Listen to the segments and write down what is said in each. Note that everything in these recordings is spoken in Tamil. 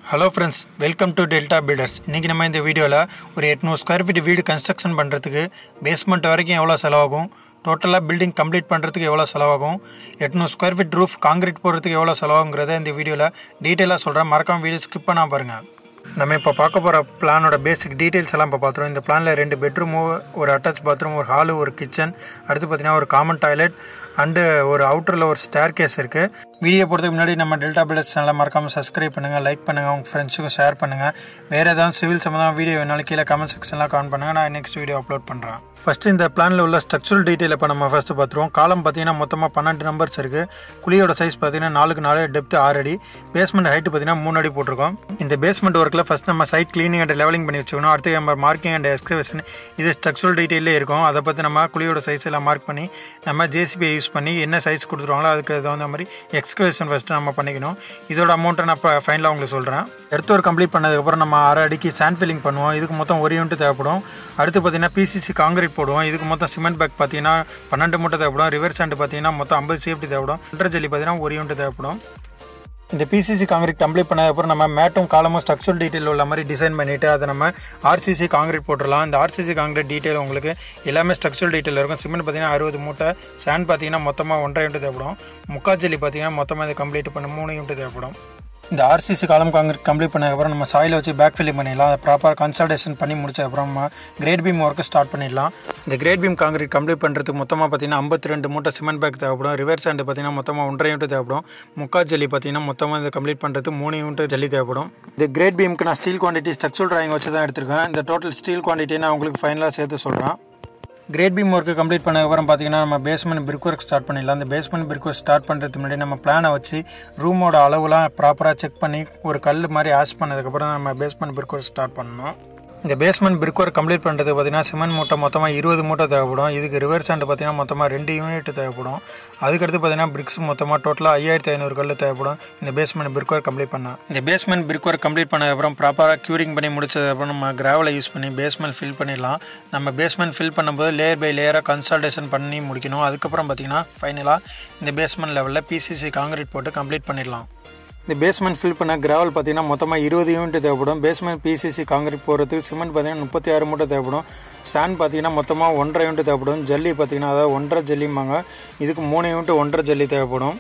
hello friends welcome to Delta Builders இன்றைக்கி நம்ம இந்த வீடியோவில் ஒரு எட்நூறு ஸ்கொயர் ஃபீட் வீடு கன்ஸ்ட்ரக்ஷன் பண்ணுறதுக்கு பேஸ்மெண்ட் வரைக்கும் எவ்வளோ செலவாகும் டோட்டலாக பில்டிங் கம்ப்ளீட் பண்ணுறதுக்கு எவ்வளோ செலவாகும் எட்நூறு ஸ்கொயர் ஃபீட் ரூஃப் காங்கிரீட் போடுறதுக்கு எவ்வளோ செலவாகுங்கிறத இந்த வீடியோவில் டீட்டெயிலாக சொல்கிறேன் மறக்காம வீடியோ ஸ்கிப் பண்ணாம பாருங்கள் நம்ம இப்போ பார்க்க போகிற பிளானோட பேசிக் டீட்டெயில்ஸ் எல்லாம் இப்போ பார்த்துருவோம் இந்த பிளானில் ரெண்டு பெட்ரூமு ஒரு அட்டாச் பாத்ரூம் ஒரு ஹாலு ஒரு கிச்சன் அடுத்து பார்த்தீங்கன்னா ஒரு காமன் டாய்லெட் அண்டு ஒரு அவுட்டரில் ஒரு ஸ்டேர் கேஸ் இருக்குது வீடியோ போடுறதுக்கு முன்னாடி நம்ம டெல்டா பில்டர்ஸ் சேனலை மறக்காமல் சப்ஸ்கிரைப் பண்ணுங்கள் லைக் பண்ணுங்கள் உங்கள் ஃப்ரெண்ட்ஸுக்கும் ஷேர் பண்ணுங்கள் வேறு ஏதாவது சிவில் சம்மந்தமாக வீடியோ வேணாலும் கீழே கமெண்ட் செக்ஷன்லாம் கமெண்ட் பண்ணுங்கள் நான் நெக்ஸ்ட் வீடியோ அப்லோட் பண்ணுறேன் ஃபஸ்ட்டு இந்த பிளானில் உள்ள ஸ்ட்ரக்சரல் டீட்டெயில் இப்போ நம்ம ஃபஸ்ட்டு பார்த்துருவோம் காலம் பார்த்தீங்கன்னா மொத்தமாக பன்னெண்டு நம்பர்ஸ் இருக்குது குழியோட சைஸ் பார்த்தீங்கன்னா நாலுக்கு நாலு டெப்த் ஆறு அடி பேஸ்மெண்ட் ஹைட்டு பார்த்தீங்கன்னா மூணு அடி போட்டிருக்கோம் இந்த பேஸ்மெண்ட் ஒர்க்கில் ஃபஸ்ட் நம்ம சைட் க்ளீனிங் அண்ட் லெவலிங் பண்ணி வச்சுக்கணும் அடுத்து நம்ம மார்க்கிங் அண்ட் எக்ஸ்கவேஷன் இது ஸ்ட்ரக்சரல் டீட்டெயிலே இருக்கும் அதை பற்றி நம்ம குழியோட சைஸ் எல்லாம் மார்க் பண்ணி நம்ம ஜேசிபியை யூஸ் பண்ணி என்ன சைஸ் கொடுத்துருவாங்களோ அதுக்கு தகுந்த மாதிரி எக்ஸ்கவேஷன் ஃபஸ்ட்டு நம்ம பண்ணிக்கணும் இதோட அமௌண்ட்டை நான் இப்போ ஃபைனலாக உங்களுக்கு சொல்கிறேன் எடுத்து ஒரு கம்ப்ளீட் பண்ணதுக்கப்புறம் நம்ம அரை அடிக்கு சாண்ட் ஃபில்லிங் பண்ணுவோம் இதுக்கு மொத்தம் ஒரு யூனிட் தேவைப்படும் அடுத்து பார்த்தீங்கன்னா பிசிசி காங்கிரீட் போடுவோம் இதுக்கு மொத்தம் சிமெண்ட் பேக் பார்த்தீங்கன்னா பன்னெண்டு மூட்டை தேவைப்படும் ரிவர் சாண்ட் பார்த்தீங்கன்னா மொத்தம் ஐம்பது சேஃப்டி தேவைப்படும் ஒன்றரை ஜல்லி பார்த்தீங்கன்னா ஒரு யூனிட் தேவைப்படும் இந்த பிசிசி காங்கிரீட் கம்ப்ளீட் பண்ணதுக்கப்புறம் நம்ம மேட்டும் காலமும் ஸ்ட்ரக்சரல் டீட்டெயில் உள்ள மாதிரி டிசைன் பண்ணிவிட்டு அதை நம்ம ஆர்சிசி காங்கிரீட் போட்டுடலாம் இந்த ஆர்சிசி காங்கிரீட் டீட்டெயில் உங்களுக்கு எல்லாமே ஸ்ட்ரக்சரல் டீட்டெயில் இருக்கும் சிமெண்ட் பார்த்தீங்கன்னா அறுபது மூட்டை சாண்ட் பார்த்தீங்கன்னா மொத்தமாக ஒன்றரை யூனிட் தேவைப்படும் முக்கால் ஜல்லி பார்த்தீங்கன்னா மொத்தமாக இதை கம்ப்ளீட் பண்ண மூணு யூனிட் தேவைப்படும் இந்த ஆர்சிசி காலம் காங்கிரீட் கம்ப்ளீட் பண்ணதுக்கப்புறம் நம்ம சாயில் வச்சு பேக் ஃபில்லிங் பண்ணிடலாம் அதை ப்ராப்பர் கன்சல்டேஷன் பண்ணி முடிச்சதுக்கப்புறம் நம்ம கிரேட் பீம் ஒர்க்கு ஸ்டார்ட் பண்ணிடலாம் இந்த கிரேட் பீம் காங்கிரீட் கம்ப்ளீட் பண்ணுறதுக்கு மொத்தமாக பார்த்தீங்கன்னா ஐம்பத்தி ரெண்டு மூட்டை சிமெண்ட் பேக் தேவைப்படும் ரிவர்ஸ் சாண்டு பார்த்தீங்கன்னா மொத்தமாக ஒன்றரை யூனிட் தேவைப்படும் முக்கால் ஜல்லி பார்த்தீங்கன்னா மொத்தமாக இதை கம்ப்ளீட் பண்ணுறதுக்கு மூணு யூனிட் ஜல்லி தேவைப்படும் இந்த கிரேட் பீமுக்கு நான் ஸ்டீல் குவான்டிட்டி ஸ்ட்ரக்சரல் ட்ராயிங் வச்சு தான் எடுத்திருக்கேன் இந்த டோட்டல் ஸ்டீல் குவான்டிட்டி நான் உங்களுக்கு ஃபைனலாக சேர்த்து சொல்கிறேன் கிரேட் பீம் ஒர்க்கு கம்ப்ளீட் பண்ணதுக்கப்புறம் பார்த்தீங்கன்னா நம்ம பேஸ்மெண்ட் பிரிக் ஒர்க் ஸ்டார்ட் பண்ணிடலாம் அந்த பேஸ்மெண்ட் பிரிக் ஒர்க் ஸ்டார்ட் பண்ணுறதுக்கு முன்னாடி நம்ம பிளானை வச்சு ரூமோட அளவுலாம் ப்ராப்பராக செக் பண்ணி ஒரு கல் மாதிரி ஆஷ் பண்ணதுக்கப்புறம் நம்ம பேஸ்மெண்ட் பிரிக் ஒர்க் ஸ்டார்ட் பண்ணணும் இந்த பேஸ்மெண்ட் பிரிக் ஒர்க் கம்ப்ளீட் பண்ணுறது பார்த்தீங்கன்னா சிமெண்ட் மூட்டை மொத்தமாக இருபது மூட்டை தேவைப்படும் இதுக்கு ரிவர் சாண்ட் பார்த்தீங்கன்னா மொத்தமாக ரெண்டு யூனிட் தேவைப்படும் அதுக்கடுத்து பார்த்தீங்கன்னா பிரிக்ஸ் மொத்தமாக டோட்டலாக ஐயாயிரத்தி ஐநூறு கல் தேவைப்படும் இந்த பேஸ்மெண்ட் பிரிக் ஒர்க் கம்ப்ளீட் பண்ணால் இந்த பேஸ்மெண்ட் பிரிக் ஒர்க் கம்ப்ளீட் பண்ணதுக்கப்புறம் ப்ராப்பராக க்யூரிங் பண்ணி முடிச்சதுக்கப்புறம் நம்ம கிராவலை யூஸ் பண்ணி பேஸ்மெண்ட் ஃபில் பண்ணிடலாம் நம்ம பேஸ்மெண்ட் ஃபில் பண்ணும்போது லேயர் பை லேயராக கன்சல்டேஷன் பண்ணி முடிக்கணும் அதுக்கப்புறம் பார்த்தீங்கன்னா ஃபைனலாக இந்த பேஸ்மெண்ட் லெவலில் பிசிசி காங்கிரீட் போட்டு கம்ப்ளீட் பண்ணிடலாம் இந்த பேஸ்மெண்ட் ஃபில் பண்ண கிராவல் பார்த்தீங்கன்னா மொத்தமாக இருபது யூனிட் தேவைப்படும் பேஸ்மெண்ட் பிசிசி காங்கிரீட் போகிறதுக்கு சிமெண்ட் பார்த்தீங்கன்னா முப்பத்தி ஆறு மூட்டை தேவைப்படும் சாண்ட் பார்த்தீங்கன்னா மொத்தமாக ஒன்றரை யூனிட் தேவைப்படும் ஜல்லி பார்த்தீங்கன்னா அதாவது ஒன்றரை ஜல்லிம்பாங்க இதுக்கு மூணு யூனிட் ஒன்றரை ஜல்லி தேவைப்படும்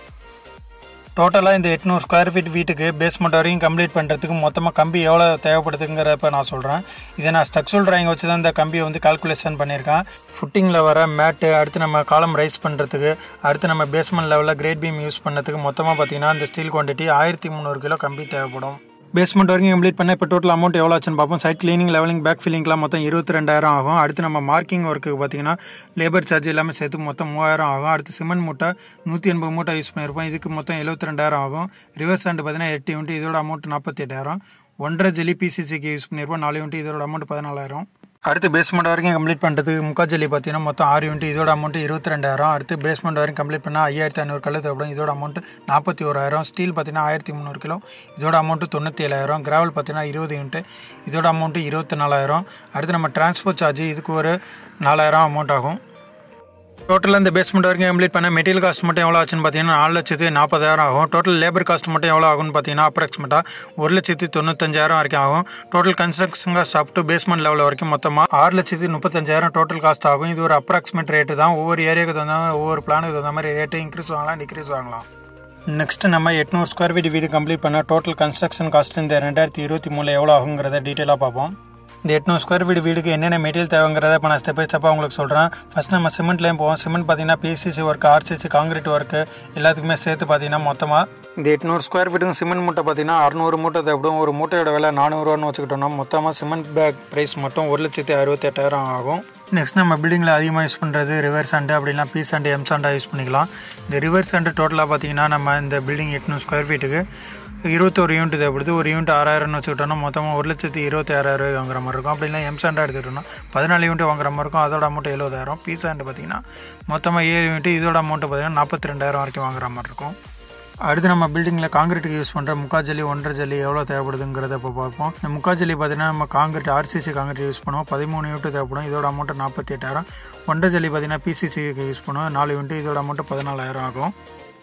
டோட்டலாக இந்த எட்நூறு ஸ்கொயர் ஃபீட் வீட்டுக்கு பேஸ்மெண்ட் வரைக்கும் கம்ப்ளீட் பண்ணுறதுக்கு மொத்தமாக கம்பி எவ்வளோ தேவைப்படுதுங்கிறப்ப நான் சொல்கிறேன் இதை நான் ஸ்ட்ரக்சரல் ட்ராயிங் வச்சு தான் இந்த கம்பியை வந்து கால்குலேஷன் பண்ணியிருக்கேன் ஃபுட்டிங்கில் வர மேட்டு அடுத்து நம்ம காலம் ரைஸ் பண்ணுறதுக்கு அடுத்து நம்ம பேஸ்மெண்ட் லெவலில் கிரேட் பீம் யூஸ் பண்ணுறதுக்கு மொத்தமாக பார்த்தீங்கன்னா இந்த ஸ்டீல் குவான்டிட்டி ஆயிரத்தி முந்நூறு கிலோ கம்பி தேவைப்படும் பேஸ்மெண்ட் வரைக்கும் கம்ப்ளீட் பண்ண இப்போ டோட்டல் அமௌண்ட் எவ்வளோ ஆச்சுன்னு பார்ப்போம் சைட் கிளீனிங் லெவலிங் பேக் ஃபில்லிங்லாம் மொத்தம் இருபத்தி ரெண்டாயிரம் ஆகும் அடுத்து நம்ம மார்க்கிங் ஒர்க்கு பார்த்தீங்கன்னா லேபர் சார்ஜ் எல்லாமே சேர்த்து மொத்தம் மூவாயிரம் ஆகும் அடுத்து சிமெண்ட் மூட்டை நூற்றி எண்பது மூட்டை யூஸ் பண்ணியிருப்போம் இதுக்கு மொத்தம் எழுபத்தி ரெண்டாயிரம் ஆகும் ரிவர்ஸ் ஹேண்டு பார்த்தீங்கன்னா எட்டு யூனிட் இதோட அமௌண்ட் நாற்பத்தி எட்டாயிரம் ஒன்றரை ஜெலி பிசிசிக்கு யூஸ் பண்ணியிருப்போம் நாலு யூனிட் இதோட அமௌண்ட் பதினாலாயிரம் அடுத்து பேஸ்மெண்ட் வரைக்கும் கம்ப்ளீட் பண்ணுறதுக்கு முக்கா ஜல்லி பார்த்தீங்கன்னா மொத்தம் ஆறு யூனிட் இதோட அமௌண்ட் இருபத்தி ரெண்டாயிரம் அடுத்து பேஸ்மெண்ட் வரைக்கும் கம்ப்ளீட் பண்ணால் ஐயாயிரத்தி ஐநூறு கல் தேவைப்படும் இதோட அமௌண்ட் நாற்பத்தி ஓராயிரம் ஸ்டீல் பார்த்தீங்கன்னா ஆயிரத்தி முந்நூறு கிலோ இதோட அமௌண்ட்டு தொண்ணூற்றி ஏழாயிரம் கிராவல் பார்த்தீங்கன்னா இருபது யூனிட் இதோட அமௌண்ட்டு இருபத்தி நாலாயிரம் அடுத்து நம்ம டிரான்ஸ்போர்ட் சார்ஜ் இதுக்கு ஒரு நாலாயிரம் அமௌண்ட் ஆகும் டோட்டலாக இந்த பேஸ்மெண்ட் வரைக்கும் கம்ப்ளீட் பண்ண மெட்டீரியல் காஸ்ட் மட்டும் எவ்வளோ ஆச்சுன்னு பார்த்தீங்கன்னா நாலு லட்சத்து நாற்பதாயிரம் ஆகும் டோட்டல் லேபர் காஸ்ட் மட்டும் எவ்வளோ ஆகும்னு பார்த்தீங்கன்னா அப்ராக்சிமேட்டாக ஒரு லட்சத்து தொண்ணூத்தஞ்சாயிரம் வரைக்கும் ஆகும் total construction cost up to basement level வரைக்கும் மொத்தமாக ஆறு லட்சத்து முப்பத்தஞ்சாயிரம் டோட்டல் காஸ்ட் ஆகும் இது ஒரு அப்ராக்சிமேட் ரேட்டு தான் ஒவ்வொரு ஏரியாவுக்கு தகுந்த மாதிரி ஒவ்வொரு பிளானுக்கு தகுந்த மாதிரி ரேட்டு இன்க்ரீஸ் வாங்கலாம் டிக்ரீஸ் வாங்கலாம் நெக்ஸ்ட் நம்ம எட்நூறு ஸ்கொயர் ஃபீட் வீடு கம்ப்ளீட் பண்ண டோட்டல் கன்ஸ்ட்ரக்ஷன் காஸ்ட் இந்த ரெண்டாயிரத்தி இருபத்தி மூணில் எவ்வளோ ஆகுங்கிறத டீட்டெயிலாக பார்ப்போம் இந்த எட்நூறு ஸ்கொயர் ஃபீட் வீடுக்கு என்னென்ன மெட்டீரியல் தேவைங்கிறத இப்போ நான் ஸ்டெப் பை ஸ்டெப்பாக உங்களுக்கு சொல்கிறேன் ஃபஸ்ட் நம்ம சிமெண்ட்லேயும் போவோம் சிமெண்ட் பார்த்தீங்கன்னா PCC work RCC concrete work எல்லாத்துக்குமே சேர்த்து பார்த்தீங்கன்னா மொத்தமாக இந்த எட்நூறு ஸ்கொயர் ஃபீட்டுக்கு சிமெண்ட் மூட்டை பார்த்தீங்கன்னா அறுநூறு மூட்டை தேவைப்படும் ஒரு மூட்டையோட விலை நானூறுவான்னு வச்சுக்கிட்டோம்னா மொத்தமாக சிமெண்ட் பேக் ப்ரைஸ் மட்டும் ஒரு லட்சத்தி அறுபத்தி எட்டாயிரம் ஆகும் நெக்ஸ்ட் நம்ம பில்டிங்கில் அதிகமாக யூஸ் பண்ணுறது ரிவர் சாண்டு அப்படின்னா பி சாண்டு எம் சாண்டாக யூஸ் பண்ணிக்கலாம் இந்த ரிவர் சாண்டு டோட்டலாக பார்த்தீங்கன்னா நம்ம இந்த பில்டிங் எட்நூறு ஸ்கொயர் ஃபீட்டுக்கு இருபத்தோரு யூனிட் தேவைப்படுது ஒரு யூனிட் ஆறாயிரம்னு வச்சுக்கிட்டோம்னா மொத்தமாக ஒரு லட்சத்தி இருபத்தி ஆறாயிரம் ரூபாய் வாங்குற மாதிரி இருக்கும் அப்படின்னா எம் சாண்டா எடுத்துக்கிட்டோம்னா பதினாலு யூனிட் வாங்குற மாதிரி இருக்கும் அதோட அமௌண்ட் எழுபதாயிரம் பி சாண்டு பார்த்தீங்கன்னா மொத்தமாக ஏழு யூனிட் இதோட அமௌண்ட் பார்த்தீங்கன்னா நாற்பத்தி ரெண்டாயிரம் வரைக்கும் வாங்குற மாதிரி இருக்கும் அடுத்து நம்ம பில்டிங்கில் காங்கிரீட்டுக்கு யூஸ் பண்ணுற முக்கா ஜல்லி ஒன்றரை ஜல்லி எவ்வளோ தேவைப்படுதுங்கிறத இப்போ பார்ப்போம் இந்த முக்கா ஜல்லி பார்த்தீங்கன்னா நம்ம காங்கிரீட் ஆர்சிசி காங்கிரீட் யூஸ் பண்ணுவோம் பதிமூணு யூனிட் தேவைப்படும் இதோட அமௌண்ட் நாற்பத்தி எட்டாயிரம் ஒன்றரை ஜல்லி பார்த்தீங்கன்னா பிசிசிக்கு யூஸ் பண்ணுவோம் நாலு யூனிட் இதோட அமௌண்ட் பதினாலாயிரம் ஆகும்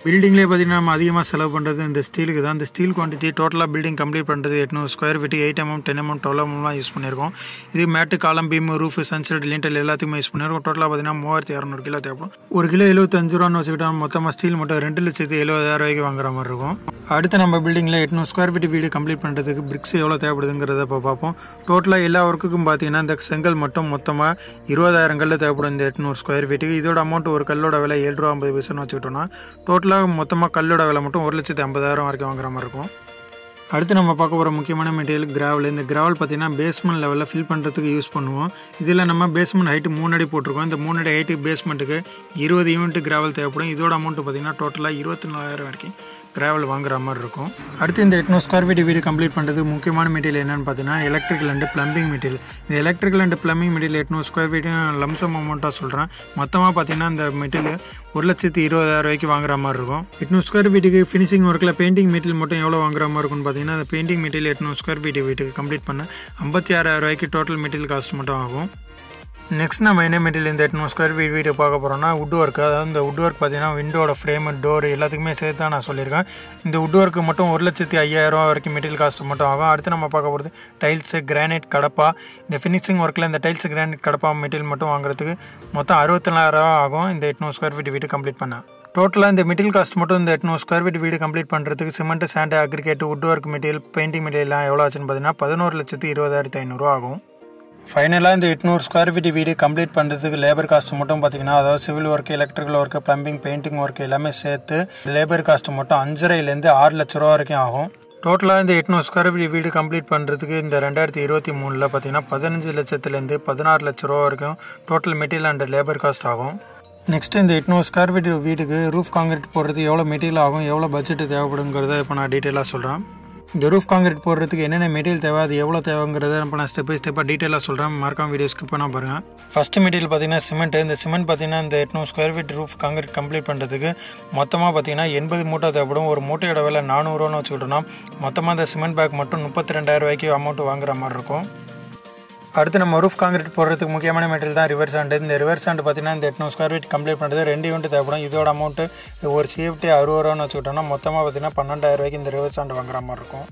பில்டிங்லேயே பார்த்தீங்கன்னா நம்ம அதிகமாக செலவு பண்ணுறது இந்த ஸ்டீலுக்கு தான் இந்த ஸ்டீல் குவான்டிட்டி டோட்டலாக பில்டிங் கம்ப்ளீட் பண்ணுறது எட்நூறு square feet eight mm ten mm twelve எம்எம்லாம் யூஸ் பண்ணியிருக்கோம் இது mat column beam roof sunshade lintel எல்லாத்துக்குமே யூஸ் பண்ணியிருக்கோம் டோட்டலாக பார்த்தீங்கன்னா மூவாயிரத்தி இரநூறு கிலோ தேவைப்படும் ஒரு கிலோ எழுபத்தஞ்சு ரூபான்னு வச்சுக்கிட்டா மொத்தமாக ஸ்டீல் மட்டும் ரெண்டு லட்சத்து எழுபதாயிரம் ரூபாய்க்கு வாங்குற மாதிரி இருக்கும் அடுத்து நம்ம பில்டிங்கில் எட்நூறு ஸ்கொயர் ஃபீட் வீடு கம்ப்ளீட் பண்ணுறதுக்கு பிரிக்ஸ் எவ்வளோ தேவைப்படுதுங்கிறத இப்போ பார்ப்போம் டோட்டலாக எல்லா ஒர்க்குக்கும் பார்த்தீங்கன்னா இந்த செங்கல் மட்டும் மொத்தமாக இருபதாயிரம் கல் தேவைப்படும் இந்த எட்நூறு ஸ்கொயர் ஃபீட்டுக்கு இதோட அமௌண்ட் ஒரு கல்லோட விலை ஏழு ரூபா ஐம்பது பைசான்னு வச்சுக்கிட்டோம்னா டோட்டலாக மொத்தமாக கல்லோட விலை மட்டும் ஒரு லட்சத்து ஐம்பதாயிரம் வரைக்கும் வாங்குற மாதிரி இருக்கும் அடுத்து நம்ம பார்க்க போகிற முக்கியமான மெட்டீரியல் கிராவல் இந்த கிராவல் பார்த்தீங்கன்னா பேஸ்மெண்ட் லெவலில் ஃபில் பண்ணுறதுக்கு யூஸ் பண்ணுவோம் இதில் நம்ம பேஸ்மெண்ட் ஹைட்டு மூணு அடி போட்டிருக்கோம் இந்த மூணு அடி ஹைட்டு பேஸ்மெண்ட்டுக்கு இருபது யூனிட் கிராவல் தேவைப்படும் இதோட அமௌண்ட் பார்த்தீங்கன்னா டோட்டலாக இருபத்தி நாலாயிரம் வரைக்கும் கிராவல் வாங்குற மாதிரி இருக்கும் அடுத்து இந்த எட்நூறு ஸ்கொயர் ஃபீட் வீடு கம்ப்ளீட் பண்ணுறதுக்கு முக்கியமான மெட்டீரியல் என்னென்னு பார்த்தீங்கன்னா எலக்ட்ரிக்கல் அண்ட் ப்ளம்பிங் மெட்டீரியல் இந்த எலக்ட்ரிக்கல் அண்ட் ப்ளம்பிங் மெட்டீரியல் எட்நூறு ஸ்கொயர் ஃபீட்டும் லம்சம் அமௌண்ட்டாக சொல்கிறேன் மொத்தமாக பார்த்தீங்கன்னா இந்த மெட்டீரியல் ஒரு லட்சத்து இருபதாயிரம் ரூபாய்க்கு வாங்குற மாதிரி இருக்கும் எட்நூறு ஸ்கொயர் ஃபீட்டுக்கு ஃபினிஷிங் ஒர்க்கில் பெயிண்டிங் மெட்டீரியல் மட்டும் எவ்வளோ வாங்குற மாதிரி இருக்கும்னு பார்த்தீங்கன்னா அந்த பெயிண்டிங் மெட்டீரியல் எட்நூறு ஸ்கொயர் ஃபீட் வீட்டுக்கு கம்ப்ளீட் பண்ண ஐம்பத்தி ஆறாயிரம் ரூபாய்க்கு டோட்டல் மெட்டீரியல் காஸ்ட் மட்டும் ஆகும் நெக்ஸ்ட் நம்ம என்ன மெட்டீரியல் இந்த எட்நூறு ஸ்கொயர் ஃபீட் வீடு பார்க்க போகிறோம்னா வுட் ஒர்க் அதாவது இந்த வுட் ஒர்க் பார்த்தீங்கன்னா விண்டோட ஃப்ரேம் டோர் எல்லாத்துக்குமே சேர்த்து தான் நான் சொல்லியிருக்கேன் இந்த வுட் ஒர்க்கு மட்டும் ஒரு லட்சத்தி ஐயாயிரம் வரைக்கும் மெட்டீரியல் காஸ்ட் மட்டும் ஆகும் அடுத்து நம்ம பார்க்க போகிறது டைல்ஸு கிரானைட் கடப்பா இந்த ஃபினிஷிங் ஒர்க்கில் இந்த டைல்ஸ் கிரானைட் கடப்பா மெட்டீரியல் மட்டும் வாங்குறதுக்கு மொத்தம் அறுபத்தி நாலாயிரம் ஆகும் இந்த எட்நூறு ஸ்கொயர் ஃபீட் வீடு கம்ப்ளீட் பண்ண டோட்டலாக இந்த மெட்டீரியல் காஸ்ட் மட்டும் இந்த எட்நூறு ஸ்கொயர் ஃபீட் வீடு கம்ப்ளீட் பண்ணுறதுக்கு cement sand aggregate wood work material painting மெட்டீரியல்லாம் எவ்வளோ ஆச்சுன்னு பார்த்தீங்கன்னா பதினோரு லட்சத்து இருபதாயிரத்தி ஐநூறுரூவா ஆகும் ஃபைனலாக இந்த எட்நூறு ஸ்கொயர் ஃபீட் வீடு கம்ப்ளீட் பண்ணுறதுக்கு லேபர் காஸ்ட் மட்டும் பார்த்தீங்கன்னா அதாவது civil work electrical work plumbing painting work எல்லாமே சேர்த்து லேபர் காஸ்ட் மட்டும் அஞ்சரைலேருந்து ஆறு லட்ச ரூபா வரைக்கும் ஆகும் டோட்டலாக இந்த எட்நூறு ஸ்கொயர் ஃபீட் வீடு கம்ப்ளீட் பண்ணுறதுக்கு இந்த ரெண்டாயிரத்தி இருபத்தி மூணில் பார்த்தீங்கன்னா பதினஞ்சு லட்சத்துலேருந்து பதினாறு லட்ச ரூபா வரைக்கும் total material and labour cost ஆகும் நெக்ஸ்ட் இந்த எட்நூறு ஸ்கொயர் ஃபீட் வீட்டுக்கு ரூஃப் காங்கிரீட் போடுறதுக்கு எவ்வளோ மெட்டீரியல் ஆகும் எவ்வளோ பட்ஜெட் தேவைப்படுங்கிறத இப்போ நான் டீட்டெயிலாக சொல்கிறேன் இந்த ரூஃப் காங்கிரீட் போடுறதுக்கு என்னென்ன மெட்டீரியல் தேவை அது எவ்வளோ தேவைங்கிறத இப்போ நான் ஸ்டெப் பை ஸ்டெப்பாக டீட்டெயிலாக சொல்கிறேன் மறக்காம வீடியோ ஸ்கிப் பண்ணால் பாருங்கள் ஃபஸ்ட்டு மெட்டீரியல் பார்த்தீங்கன்னா சிமெண்ட் இந்த சிமெண்ட் பார்த்தீங்கன்னா இந்த எட்நூறு square feet roof concrete complete பண்ணுறதுக்கு மொத்தமாக பார்த்தீங்கன்னா எண்பது மூட்டை தேவைப்படும் ஒரு மூட்டையோட விலை நானூறுவான்னு வச்சுக்கிட்டோம்னா மொத்தமாக இந்த சிமெண்ட் பேக் மட்டும் முப்பத்தி ரெண்டாயிரம் ரூபாய்க்கு அமௌண்ட் வாங்குற மாதிரி இருக்கும் அடுத்து நம்ம ரூஃப் காங்கிரீட் போடுறதுக்கு முக்கியமான மெட்டீரியல் தான் ரிவர் சாண்டு இந்த ரிவர் சாண்டு பார்த்தீங்கன்னா இந்த எட்நூறு ஸ்கொயர் ஃபீட் கம்ப்ளீட் பண்ணுறது ரெண்டு யூனிட் தேவைப்படும் இதோட அமௌண்ட்டு ஒரு சேஃப்டி அறுபது ரூபான்னு வச்சுக்கிட்டோம்னா மொத்தமாக பார்த்தீங்கன்னா பன்னெண்டாயிரம் ரூபாய்க்கு இந்த ரிவர் சாண்டு வாங்குற மாதிரி இருக்கும்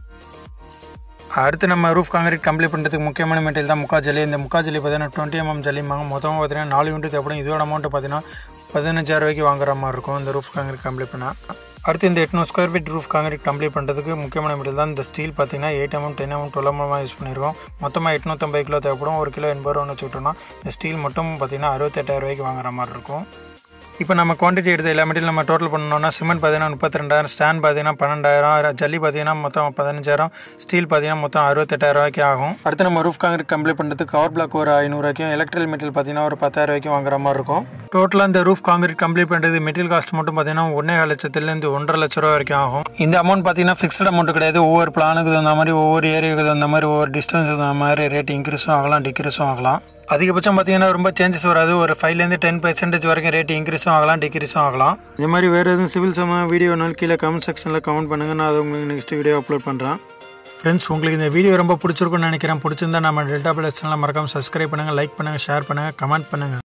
அடுத்து நம்ம ரூஃப் காங்கிரீட் கம்ப்ளீட் பண்ணுறதுக்கு முக்கியமான மெட்டீரியல் தான் முக்கா ஜல்லி இந்த முக்கா ஜல்லி பார்த்தீங்கன்னா டுவெண்ட்டி எம்எம் ஜல்லிமாங்க மொத்தமாக பார்த்தீங்கன்னா நாலு யூனிட் தேவைப்படும் இதோட அமௌண்ட் பார்த்தீங்கன்னா பதினஞ்சாயிரம் ரூபாய்க்கு வாங்குற மாதிரி இருக்கும் இந்த ரூஃப் காங்கிரீட் கம்ப்ளீட் பண்ணால் அடுத்து இந்த எட்நூறு square feet roof concrete complete பண்ணுறதுக்கு முக்கியமான மெட்டீரியல் தான் இந்த ஸ்டீல் பார்த்தீங்கன்னா eight mm ten mm twelve mm use பண்ணியிருக்கோம் மொத்தமாக எட்நூற்றம்பது கிலோ தேவைப்படும் ஒரு கிலோ எண்பது ரூபான்னு வச்சுக்கிட்டோம்னா இந்த ஸ்டீல் மட்டும் பார்த்தீங்கன்னா அறுபத்தெட்டாயிரம் ரூபாய்க்கு வாங்குற மாதிரி இருக்கும் இப்போ நம்ம குவான்டிட்டி எடுத்து எல்லா மெட்டீரியல் நம்ம டோட்டல் பண்ணோம்னா சிமெண்ட் பார்த்தீங்கன்னா முப்பத்தி ரெண்டாயிரம் ஸ்டாண்ட் பார்த்தீங்கன்னா பன்னெண்டாயிரம் ஜல்லி பார்த்தீங்கன்னா மொத்தம் பதினஞ்சாயிரம் ஸ்டீல் பார்த்தீங்கன்னா மொத்தம் அறுபத்தெட்டாயிரம் ரூபாய்க்கு ஆகும் அடுத்து நம்ம ரூஃப் காங்கிரீட் கம்ப்ளீட் பண்ணுறதுக்கு கவர் பிளாக் ஒரு ஐநூறுவாய்க்கும் எலக்ட்ரிக்கல் மெட்டீரியல் பார்த்தீங்கன்னா ஒரு பத்தாயிரம் ரூபாய்க்கும் வாங்குற மாதிரி இருக்கும் டோட்டலாக இந்த ரூஃப் காங்கிரீட் கம்ப்ளீட் பண்ணுறது மெட்டீரியல் காஸ்ட் மட்டும் பார்த்தீங்கன்னா ஒன்றே லட்சத்துலேருந்து ஒன்றரை லட்ச ரூபா வரைக்கும் ஆகும் இந்த அமௌண்ட் பார்த்தீங்கன்னா ஃபிக்ஸ்ட் அமௌண்ட் கிடையாது ஒவ்வொரு பிளானுக்கு தகுந்த மாதிரி ஒவ்வொரு ஏரியாவுக்கு தகுந்த மாதிரி ஒவ்வொரு டிஸ்டன்ஸுக்கு தகுந்த மாதிரி ரேட் இன்க்ரீஸும் ஆகலாம் டிக்ரீஸும் ஆகலாம் அதிகபட்சம் பார்த்தீங்கன்னா ரொம்ப சேஞ்சஸ் வராது ஒரு ஃபைவ்லேருந்து டென் பர்சன்டேஜ் வரைக்கும் ரேட் இன்க்ரீஸும் ஆகலாம் டிக்ரீஸும் ஆகலாம் இதே மாதிரி வேறு எதுவும் சிவில் சம்மந்த வீடியோனாலும் கீழே கமெண்ட் செக்ஷனில் கமெண்ட் பண்ணுங்கள் நான் அதை உங்களுக்கு நெக்ஸ்ட் வீடியோ அப்லோட் பண்ணுறேன் ஃப்ரெண்ட்ஸ் உங்களுக்கு இந்த வீடியோ ரொம்ப பிடிச்சிருக்குன்னு நினைக்கிறேன் பிடிச்சிருந்தா நம்ம டெல்டா பிளஸ் சேனலை மறக்காமல் சப்ஸ்கிரைப் பண்ணுங்கள் லைக் பண்ணுங்கள் ஷேர் பண்ணுங்கள் கமெண்ட் பண்ணுங்கள்